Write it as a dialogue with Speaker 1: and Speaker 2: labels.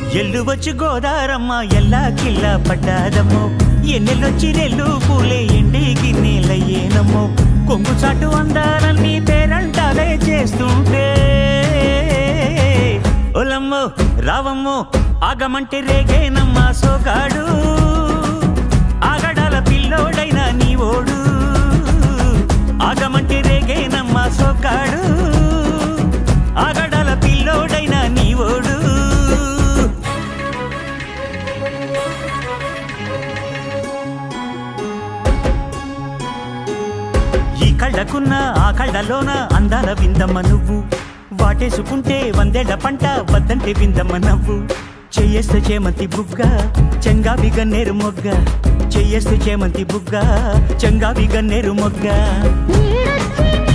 Speaker 1: ఎల్లు వచ్చి గోదారమ్మ ఎల్లా కిల్లా పడ్డాదమ్మో ఎన్నెల్లొచ్చి రెల్లు పూలే ఎండి గిన్నెలయ్యేనమ్మో కొంగు చాటు అందాలన్నీ పేరంటాలే చేస్తుంటే ఒలమ్మో రావమ్మో ఆగమంటే రేగేనమ్మా సోగాడు ఆగడాల పిల్లోడైనా నీ ఓడు ఆగమంటే రేగేనమ్మా సోగాడు ఆగడాల పిల్లోడైనా నీ ఓడు ఈ కళ్ళకున్న ఆ కళ్ళలోన అందాల విందమ్మ నువ్వు వాటేసుకుంటే వందేళ్ల పంట వద్దంటే విందమ్మ నవ్వు చెయ్యేస్తే చేమంతి బుగ్గ చెంగావి గన్నేరు మొగ్గ చెయ్యేస్తే చేమంతి బుగ్గ చెంగావి గన్నేరు మొగ్గ
Speaker 2: నీడొచ్చి